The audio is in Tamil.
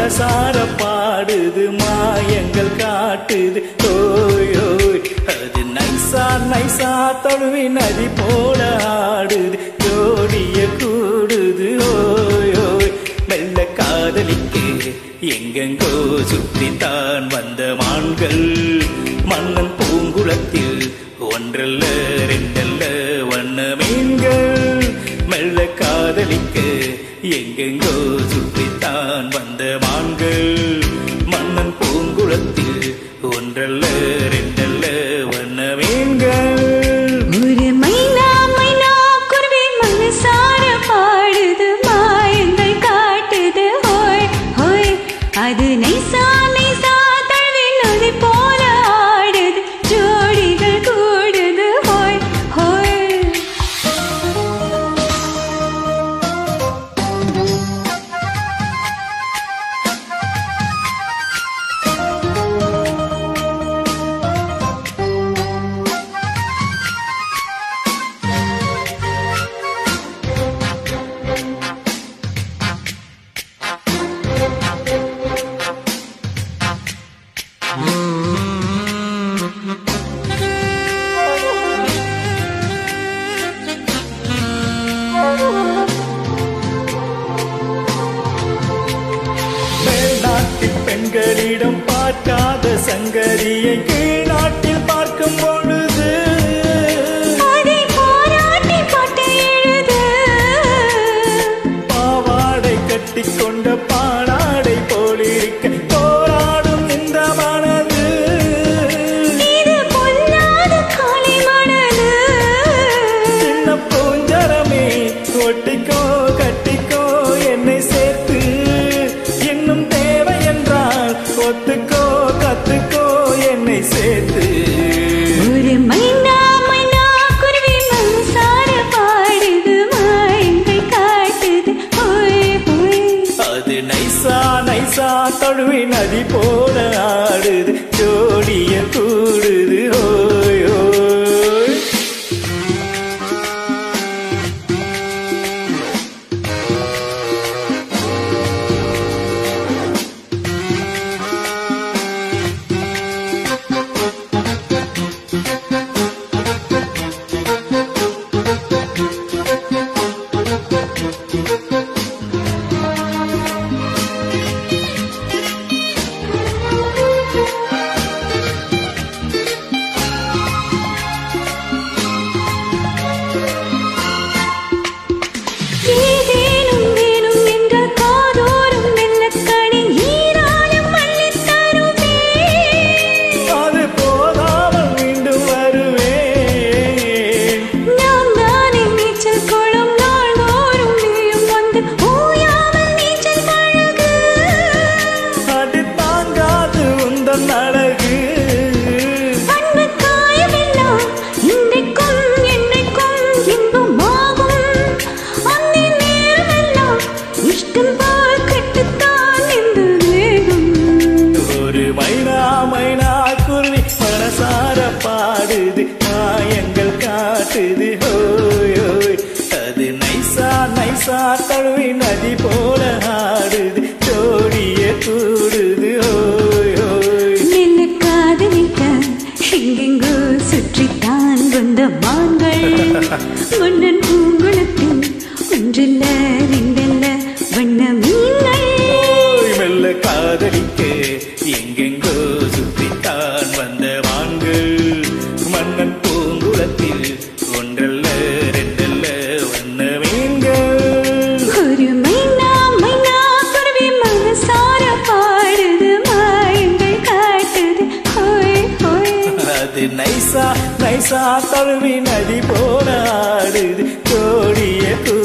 மனசார பாடுது மாயங்கள் காட்டுது ஓய் ஓய் அது நைசா நைசா தழுவி நதி போல ஆடுது ஜோடிய கூடுது ஓய் ஓய் மெல்ல காதலிக்க எங்கெங்கோ சுற்றித்தான் வந்த மான்கள் மன்னன் பூங்குளத்தில் ஒன்றல்ல ரெண்டல்ல வண்ண மீன்கள் மெல்ல காதலிக்க எங்கெங்கோ சுற்றித்தான் வந்த மான்கள் மன்னன் பூங்குளத்தில் ஒன்றல்ல ரெண்டல்ல வண்ண மீன்கள் ஒரு மைனா மைனா குருவி மனசார பாடுது மாயங்கள் காட்டுது ஹோய் ஹோய் அது நைசா நைசா தழுவி நதி போல ஆடுது ஜோடிகள் கூடுது ஹோய் ஹோய் மேல்நாட்டில் பெண்களிடம் பார்க்காத சங்கரியை கீழ்நாட்டில் பார்க்கும் பொழுது அதை போராட்டி போட்டு எழுது பாவாடை கட்டிக்கொண்ட பாலாடை போலிருக்க போராடும் இந்த மனது இது பொல்லாத காலை மணலு சின்ன பூஞ்சரமே ஒட்டிக்கோ கட்டிக்கோ என்னை சேர்த்து இன்னும் தேவை என்றால் ஒத்துக்கோ கத்துக்கோ என்னை சேர்த்து ஒரு மைனா மைனா குருவி மனசார பாடுது மாயங்கள் காட்டுது ஹோய் ஹோய் அது நைசா நைசா தழுவி நதி போல ஆடுது ஜோடிய கூடுது ஓய் ஓய் ஏதேனும் வேணும் என்ற காதோறும் மெல்லக்கணி ஈராலும் மல்லித் தருவே அது போதாமல் மீண்டும் வருவேன் நாம் தானே நீச்சல் குளம் நாள்தோறும் நீயும் வந்து ஓயாமல் நீச்சல் பழகு அடி தாங்காது உந்தன் அழகு அன்பு காயமெல்லாம் இன்றைக்கும் என்னைக்கும் இன்பமாகும் அந்த நேரமெல்லாம் இஷ்டம் போல் கட்டுத்தான் இந்த வேகம் ஒரு மைனா மைனா குருவி மனசார பாடுது மாயங்கள் காட்டுது ஓய் ஓய் அது நைசா நைசா தழுவி நதி போல ஆடுது ஜோடிய கூடுது ஓய் ஓய் மெல்ல காதலிக்க எங்கெங்கோ சுற்றித்தான் வந்த மான்கள் மன்னன் பூங்குளத்தில் ஒன்றல்ல ரெண்டல்ல வண்ண மீன்கள் ஓய் மெல்ல காதலிக்க எங்கெங்கோ சுற்றித்தான் வந்த மான்கள் மன்னன் பூங்குளத்தில் ஒன்றல்ல ரெண்டல்ல வண்ண மீன்கள் ஒரு மைனா மைனா குருவி மனசார பாடுது மாயங்கள் காட்டுது ஹோய் ஹோய் அது நைசா நைசா தழுவி நதி போல ஆடுது ஜோடிய கூ